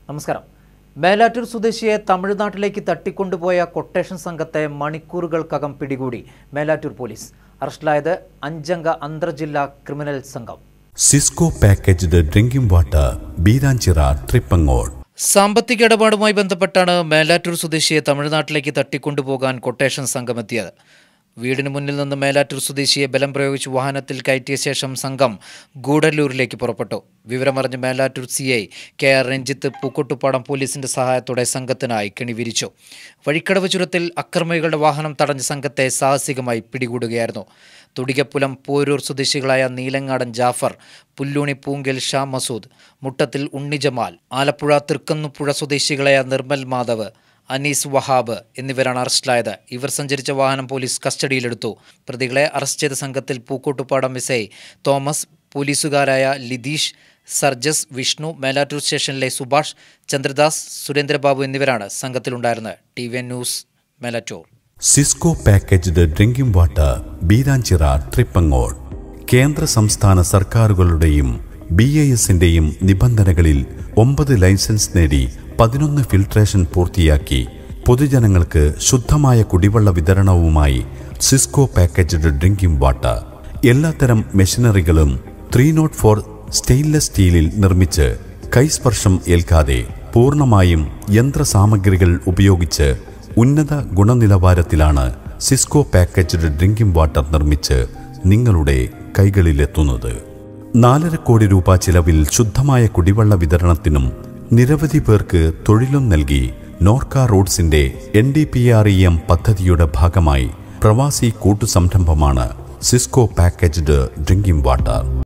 നമസ്കാരം മേലാറ്റൂർ സ്വദേശിയെ തമിഴ്നാട്ടിലേക്ക് തട്ടിക്കൊണ്ടുപോയ കൊട്ടേഷൻ സംഘത്തെ മണിക്കൂറുകൾക്കകം പിടികൂടി മേലാറ്റൂർ പോലീസ് അറസ്റ്റിലായത് അഞ്ചംഗ അന്തർജില്ലാ ക്രിമിനൽ സംഘം Cisco packaged drinking water Beeranchira Trippangode സാമ്പത്തിക ഇടപാടുമായി ബന്ധപ്പെട്ടാണ് മേലാറ്റൂർ സ്വദേശിയെ തമിഴ്നാട്ടിലേക്ക് തട്ടിക്കൊണ്ടുപോകാൻ കൊട്ടേഷൻ സംഘമെത്തിയത് വീടിന് മുന്നിൽ നിന്ന് മേലാറ്റൂർ സ്വദേശിയെ ബലം പ്രയോഗിച്ച് വാഹനത്തിൽ കയറ്റിയ ശേഷം സംഘം ഗൂഡല്ലൂരിലേക്ക് പുറപ്പെട്ടു വിവരമറിഞ്ഞ് Melattur C I K R Ranjith Pookkottupadam പോലീസിന്റെ സഹായത്തോടെ സംഘത്തിനായി കെണിവിരിച്ചു വഴിക്കടവ് ചുരത്തിൽ അക്രമികളുടെ വാഹനം തടഞ്ഞ സംഘത്തെ സാഹസികമായി പിടികൂടുകയായിരുന്നു തുടികപ്പുലം പോരൂർ സ്വദേശികളായ നീലങ്ങാടൻ ജാഫർ പുല്ലൂണി പൂങ്കൽ ഷാ മസൂദ് മുട്ടത്തിൽ ഉണ്ണി ജമാൽ ആലപ്പുഴ തൃക്കന്നുപുഴ സ്വദേശികളായ നിർമ്മൽ മാധവ് അനീസ് വഹാബ് എന്നിവരാണ് അറസ്റ്റിലായത് ഇവർ സഞ്ചരിച്ച വാഹനം പോലീസ് കസ്റ്റഡിയിലെടുത്തു പ്രതികളെ അറസ്റ്റ് ചെയ്ത സംഘത്തിൽ പൂക്കോട്ടുപാടം എസ് ഐ തോമസ് പോലീസുകാരായ ലിതീഷ് സർജസ് വിഷ്ണു മേലാറ്റൂർ സ്റ്റേഷനിലെ സുഭാഷ് ചന്ദ്രദാസ് സുരേന്ദ്രബാബു എന്നിവരാണ് സംഘത്തിലുണ്ടായിരുന്നത് T V N news Melattur Cisco packaged drinking water Beeranchira Trippangode കേന്ദ്ര സംസ്ഥാന സർക്കാരുകളുടെയും ബി എ എസിന്റെയും നിബന്ധനകളിൽ ഒമ്പത് ലൈസൻസ് നേടി പതിനൊന്ന് ഫിൽട്രേഷൻ പൂർത്തിയാക്കി പൊതുജനങ്ങൾക്ക് ശുദ്ധമായ കുടിവെള്ള വിതരണവുമായി സിസ്കോ പാക്കേജ്ഡ് ഡ്രിങ്കിംഗ് വാട്ടർ എല്ലാത്തരം മെഷീനറികളും ത്രീ നോട്ട് ഫോർ സ്റ്റെയിൻലെസ് സ്റ്റീലിൽ നിർമ്മിച്ച് കൈസ്പർശം ഏൽക്കാതെ പൂർണ്ണമായും യന്ത്രസാമഗ്രികൾ ഉപയോഗിച്ച് ഉന്നത ഗുണനിലവാരത്തിലാണ് സിസ്കോ പാക്കേജ്ഡ് ഡ്രിങ്കിംഗ് വാട്ടർ നിർമ്മിച്ച് നിങ്ങളുടെ കൈകളിലെത്തുന്നത് നാലര കോടി രൂപ ചിലവിൽ ശുദ്ധമായ കുടിവെള്ള വിതരണത്തിനും നിരവധി പേർക്ക് തൊഴിലും നൽകി നോർക്ക റോഡ്സിന്റെ N D P R E M പദ്ധതിയുടെ ഭാഗമായി പ്രവാസി കൂട്ടുസംരംഭമാണ് സിസ്കോ പാക്കേജ്ഡ് ഡ്രിങ്കിംഗ് വാട്ടർ